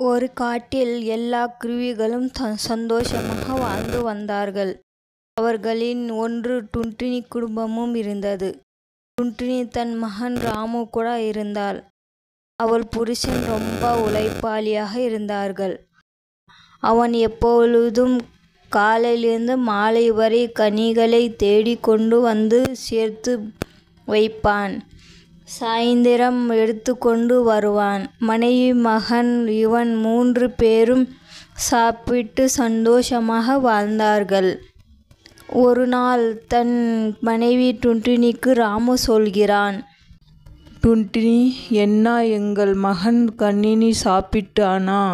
ஒரு காட்டில் எல்லா குருவிகளும் சந்தோஷமாக வாழ்ந்து வந்தார்கள். அவர்களில் ஒன்று டுன்டுனி குடும்பமும் இருந்தது. டுன்டுனி தன் மகன் ராமு கூட இருந்தாள். அவள் புருஷன் ரொம்ப உழைப்பாளியாக இருந்தார்கள். அவன் எப்பொழுதும் காலையிலிருந்து மாலை வரை கனிகளைத் தேடிக் கொண்டு வந்து சேர்த்து வைப்பான். சாயந்திரம் எடுத்துக்கொண்டு வருவான். மனைவி மகன் இவன் மூன்று பேரும் சாப்பிட்டு சந்தோஷமாக வாழ்ந்தார்கள். ஒரு நாள் தன் மனைவி டுன்டுனிக்கு ராமு சொல்கிறான். டுன்டுனி என்ன எங்கள் மகன் கனினி சாப்பிட்டானா?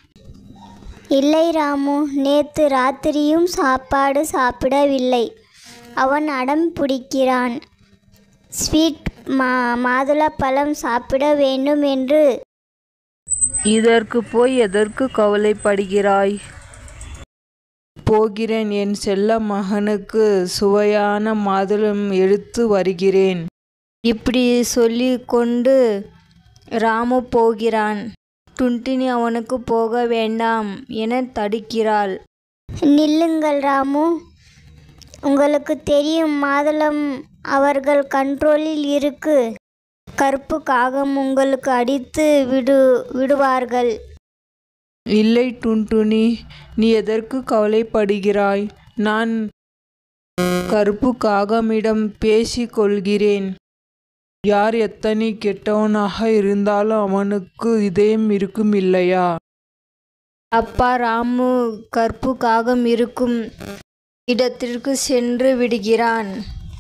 இல்லை ராமு நேத்து ராத்திரியும் சாப்பாடு சாப்பிடவில்லை. அவன் அடம் பிடிக்கிறான். ஸ்வீட் மாதுளம்பழம் சாப்பிட வேண்டும் என்று. இதற்குப் போய் எதற்குக் கவலைப்படுகிறாய்? போகிறேன் என் செல்ல மகனுக்குச் சுவையான மாதுளம் எடுத்து வருகிறேன். இப்படிச் சொல்லிக் கொண்டு ராமு போகிறான். டுன்டுனி அவனுக்குப் போக வேண்டாம் எனத் தடுக்கிறாள். நில்லுங்கள் ராமு. உங்களுக்குத் தெரியும் மாதுளம் அவர்கள் கண்ட்ரோலில் இருக்கு. கறுப்புக் காகம் உங்களுக்கு அடித்து விடுவார்கள். இல்லை டுன்டுனி நீ எதற்குக் கவலைப்படுகிறாய்? நான் கறுப்புக் காகமிடம் பேசிக் கொள்கிறேன். யார் எத்தனை கெட்டவனாக இருந்தாலும் அவனுக்கு இதயம் இருக்கும் இல்லையா? அப்பா ராமு கறுப்புக் காகம் இருக்கும் இடத்திற்குச் சென்று விடுகிறான்.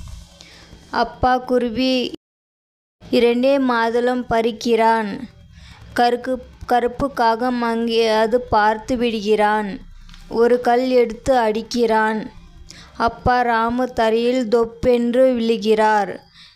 அப்பா குருவி இரண்டே மாதுளம் பறிக்கிறான். கறுப்புக் காகம் அங்கே அது பார்த்து விடுகிறான். ஒரு கல் எடுத்து அடிக்கிறான். அப்பா ராமு தரையில் தொப்பென்று விழுகிறார்.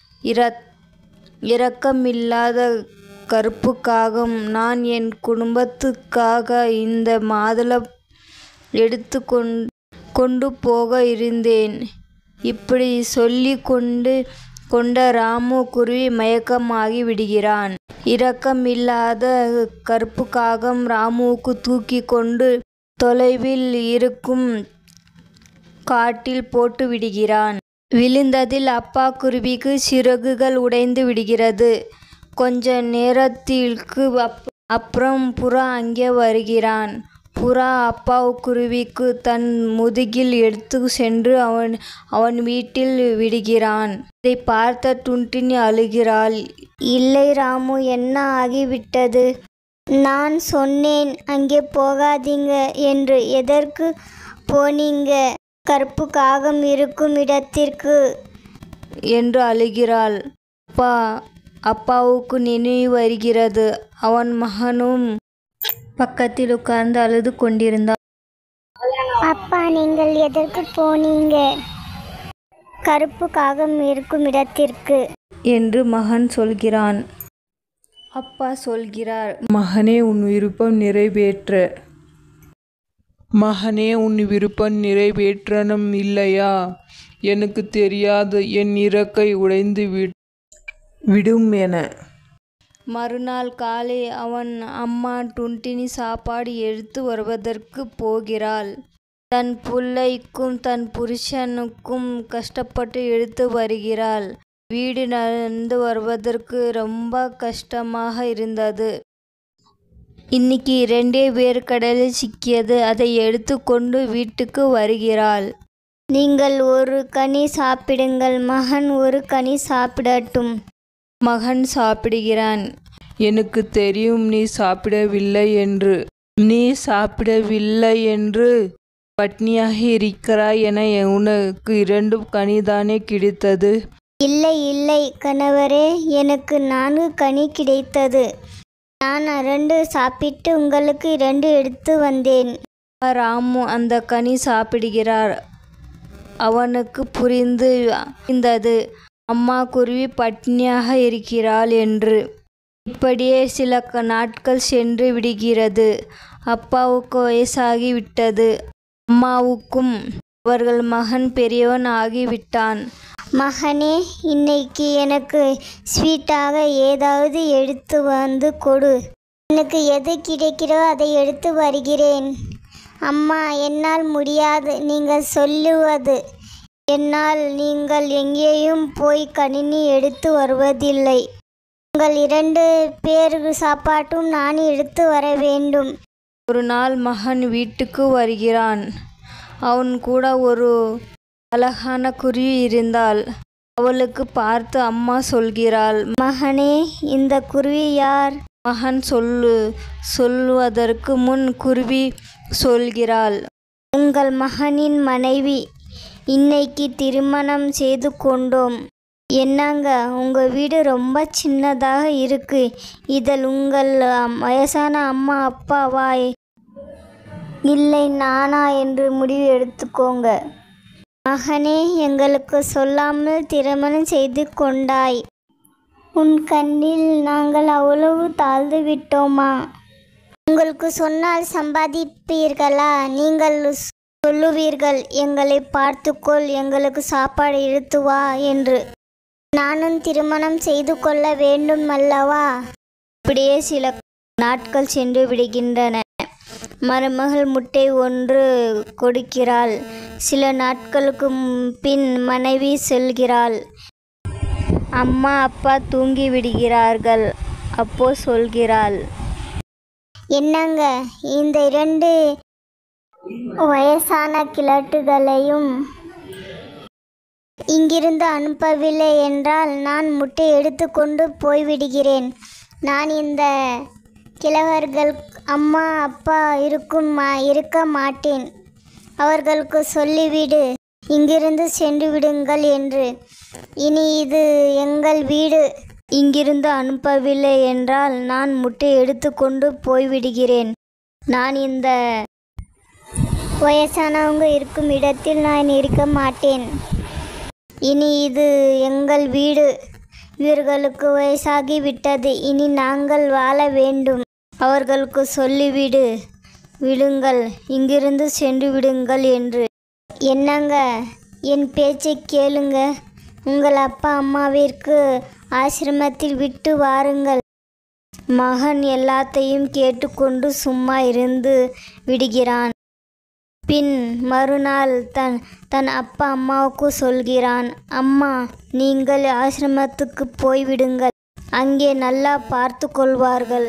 இரக்கமில்லாத கறுப்புக் காகம் நான் என் குடும்பத்துக்காக இந்த மாதுளம் எடுத்துக் கொண்டு போக இருந்தேன். இப்படிச் சொல்லிக் கொண்ட ராமு குருவி மயக்கமாகி விடுகிறான். இரக்கமில்லாத கறுப்புக் காகம் ராமுவைத் தூக்கிக் கொண்டு தொலைவில் இருக்கும் காட்டில் போட்டு விடுகிறான். விழுந்ததில் அப்பா குருவிக்கு சிறகுகள் உடைந்து விடுகிறது. கொஞ்ச நேரத்திற்கு அப்புறம் புறா அங்கே வருகிறான். புறா அப்பா குருவிக்கு தன் முதுகில் எடுத்துச் சென்று அவன் வீட்டில் விடுகிறான். இதைப் பார்த்த டுன்டுனி அழுகிறாள். இல்லை ராமு என்ன ஆகிவிட்டது? நான் சொன்னேன் அங்கே போகாதீங்க என்று. எதற்குப் போனீங்க கறுப்புக் காகம் இருக்கும் இடத்திற்கு? என்று அழுகிறாள். அப்பாவுக்கு நினைவு வருகிறது. அவன் மகனும் பக்கத்தில் உட்கார்ந்து அழுது கொண்டிருந்தான். அப்பா நீங்கள் எதற்குப் போனீங்க கறுப்புக் காகம் இருக்கும் இடத்திற்கு? என்று மகன் சொல்கிறான். அப்பா சொல்கிறார். மகனே உன் விருப்பம் நிறைவேற்ற. மகனே உன் விருப்பம் நிறைவேறணும் இல்லையா? எனக்குத் தெரியாது என் இறக்கை உடைந்து விடும் என. மறுநாள் காலை அவன் அம்மா டுன்டுனி சாப்பாடு எடுத்து வருவதற்குப் போகிறாள். தன் புள்ளைக்கும் தன் புருஷனுக்கும் கஷ்டப்பட்டு எடுத்து வருகிறாள். வீடு நடந்து வருவதற்கு ரொம்ப கஷ்டமாக இருந்தது. இன்னிக்கு இரண்டே வேர்க்கடலை சிக்கியது. அதை எடுத்துக் கொண்டு வீட்டுக்கு வருகிறாள். நீங்கள் ஒரு கனி சாப்பிடுங்கள் மகன் ஒரு கனி சாப்பிடட்டும். மகன் சாப்பிடுகிறான். எனக்குத் தெரியும் நீ சாப்பிடவில்லை என்று. நீ சாப்பிடவில்லை என்று பட்டினியாக இருக்கிறாய் என உனக்கு இரண்டு கனிதானே கிடைத்தது. இல்லை இல்லை கணவரே எனக்கு நான்கு கனி கிடைத்தது. நான் இரண்டு சாப்பிட்டு உங்களுக்கு இரண்டு எடுத்து வந்தேன். அப்பா ராமு அந்தக் கனி சாப்பிடுகிறார். அவனுக்குப் புரிந்தது அம்மா குருவி பட்டினியாக இருக்கிறாள் என்று. இப்படியே சில நாட்கள் சென்று விடுகிறது. அப்பாவுக்கு வயசாகி விட்டது. அம்மாவுக்கும். அவர்கள் மகன் பெரியவன் ஆகிவிட்டான். மகனே இன்னைக்கு எனக்கு ஸ்வீட்டாக ஏதாவது எடுத்து வந்து கொடு. எனக்கு எது கிடைக்கிறோ அதை எடுத்து வருகிறேன் அம்மா என்னால் முடியாது நீங்கள் சொல்லுவது என்னால் நீங்கள் எங்கேயும் போய் கணினி எடுத்து வருவதில்லை உங்கள் இரண்டு பேர் சாப்பாட்டும் நான் எடுத்து வர வேண்டும் ஒரு நாள் மகன் வீட்டுக்கு வருகிறான் அவன் கூட ஒரு அழகான குருவி இருந்தாள் அவளுக்கு பார்த்து அம்மா சொல்கிறாள் மகனே இந்த குருவி யார் மகன் சொல்லு சொல்லுவதற்கு முன் குருவி சொல்கிறாள் உங்கள் மகனின் மனைவி இன்னைக்கு திருமணம் செய்து கொண்டோம் என்னங்க உங்கள் வீடு ரொம்ப சின்னதாக இருக்கு இதில் உங்கள் அம், வயசான அம்மா அப்பாவா இல்லை நானா என்று முடிவு எடுத்துக்கோங்க மகனே எங்களுக்கு சொல்லாமல் திருமணம் செய்து கொண்டாய் உன் கண்ணில் நாங்கள் அவ்வளவு தாழ்ந்து விட்டோமா உங்களுக்கு சொன்னால் சம்பாதிப்பீர்களா நீங்கள் சொல்லுவீர்கள் எங்களை பார்த்துக்கொள் எங்களுக்கு சாப்பாடு இழுத்து வா என்று நானும் திருமணம் செய்து கொள்ள வேண்டும் அல்லவா இப்படியே சில நாட்கள் சென்று விடுகின்றன மருமகள் முட்டை ஒன்று கொடுக்கிறாள் சில நாட்களுக்கு ம்- பின் மனைவி செல்கிறாள் அம்மா அப்பா தூங்கி விடுகிறார்கள் அப்போ சொல்கிறாள் என்னங்க இந்த இரண்டு வயசான கிழட்டுகளையும் இங்கிருந்து அனுப்பவில்லை என்றால் நான் முட்டை எடுத்துக்கொண்டு போய்விடுகிறேன் நான் இந்த கிழவர்கள் அம்மா அப்பா இருக்கும் மா- இருக்க மாட்டேன் அவர்களுக்கு சொல்லிவிடு இங்கிருந்து சென்று விடுங்கள் என்று இனி இது எங்கள் வீடு இங்கிருந்து அனுப்பவில்லை என்றால் நான் முட்டை எடுத்துக்கொண்டு போய்விடுகிறேன் நான் இந்த வயசானவங்க இருக்கும் இடத்தில் நான் இருக்க மாட்டேன் இனி இது எங்கள் வீடு இவர்களுக்கு வயசாகி விட்டது இனி நாங்கள் வாழ வேண்டும் அவர்களுக்கு சொல்லிவிடு விடுங்கள் இங்கிருந்து சென்று விடுங்கள் என்று என்னங்க என் பேச்சை கேளுங்க உங்கள் அப்பா அம்மாவிற்கு ஆசிரமத்தில் விட்டு வாருங்கள் மகன் எல்லாத்தையும் கேட்டுக்கொண்டு சும்மா இருந்து விடுகிறான் பின் மறுநாள் தன் தன் அப்பா அம்மாவுக்கு சொல்கிறான் அம்மா நீங்கள் ஆசிரமத்துக்கு போய்விடுங்கள் அங்கே நல்லா பார்த்து கொள்வார்கள்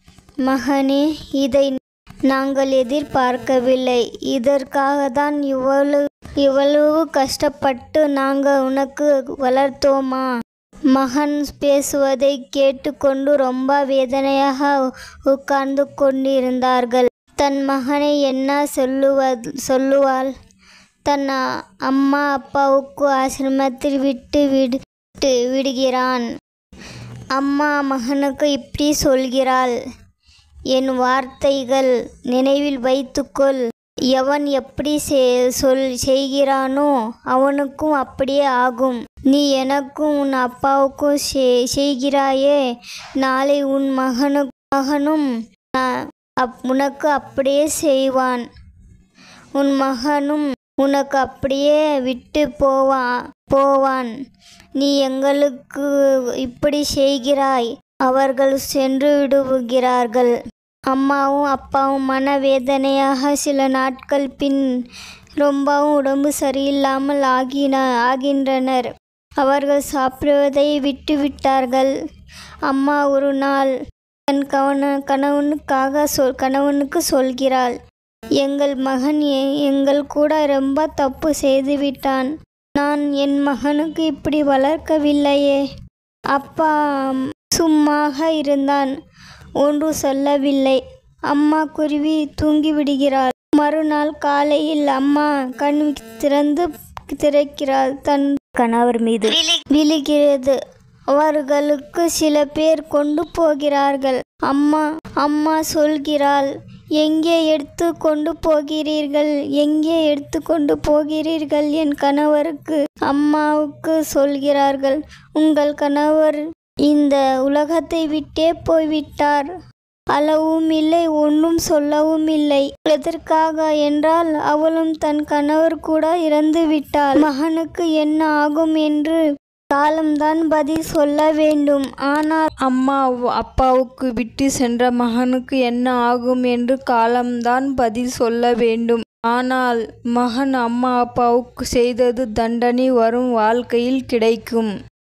மகனே இதை நாங்கள் எதிர்பார்க்கவில்லை இதற்காக தான் இவ்வளவு இவ்வளவு கஷ்டப்பட்டு நாங்கள் உனக்கு வளர்த்தோமா மகன் பேசுவதை கேட்டுக்கொண்டு ரொம்ப வேதனையாக உட்கார்ந்து கொண்டிருந்தார்கள் தன் மகனை என்ன சொல்லுவது சொல்லுவாள் தன் அ- அம்மா அப்பாவுக்கு ஆசிரமத்தில் விட்டு விட்டு விடுகிறான் அம்மா மகனுக்கு இப்படி சொல்கிறாள் என் வார்த்தைகள் நினைவில் வைத்துக்கொள் எவன் எப்படி செ- சொல் செய்கிறானோ அவனுக்கும் அப்படியே ஆகும் நீ எனக்கும் உன் அப்பாவுக்கும் செ- செய்கிறாயே நாளை உன் மகனு மகனும் அ- அப்- உனக்கு அப்படியே செய்வான் உன் மகனும் உனக்கு அப்படியே விட்டு போவா போவான் நீ எங்களுக்கு இப்படி செய்கிறாய் அவர்கள் சென்று விடுகிறார்கள் அம்மாவும் அப்பாவும் மனவேதனையாக சில நாட்கள் பின் ரொம்பவும் உடம்பு சரியில்லாமல் ஆகின ஆகின்றனர் அவர்கள் சாப்பிடுவதை விட்டுவிட்டார்கள் அம்மா ஒரு நாள் தன் கவன கணவனுக்காக சொல் கணவனுக்கு சொல்கிறாள் எங்கள் மகன் எ- எங்கள் கூட ரொம்ப தப்பு செய்துவிட்டான் நான் என் மகனுக்கு இப்படி வளர்க்கவில்லையே அப்பா சும்மாக இருந்தான் ஒன்று சொல்லவில்லை அம்மா குருவி தூங்கி விடுகிறாள் மறுநாள் காலையில் அம்மா கண் திறந்து திறக்கிறாள் தன் கணவர் மீது விழுகிறது அவர்களுக்கு சில பேர் கொண்டு போகிறார்கள் அம்மா அம்மா சொல்கிறாள் எங்கே எடுத்து கொண்டு போகிறீர்கள் எங்கே எடுத்து கொண்டு போகிறீர்கள் என் கணவருக்கு அம்மாவுக்கு சொல்கிறார்கள் உங்கள் கணவர் இந்த உலகத்தை விட்டே போய்விட்டார் அளவும் இல்லை ஒன்றும் சொல்லவும் இல்லை எதற்காக என்றால் அவளும் தன் கணவர் கூட இறந்து விட்டாள் மகனுக்கு என்ன ஆகும் என்று காலம்தான் பதில் சொல்ல வேண்டும் ஆனால் அம்மா அப்பாவுக்கு விட்டு சென்ற மகனுக்கு என்ன ஆகும் என்று காலம்தான் பதில் சொல்ல வேண்டும் ஆனால் மகன் அம்மா அப்பாவுக்கு செய்தது தண்டனை வரும் வாழ்க்கையில் கிடைக்கும்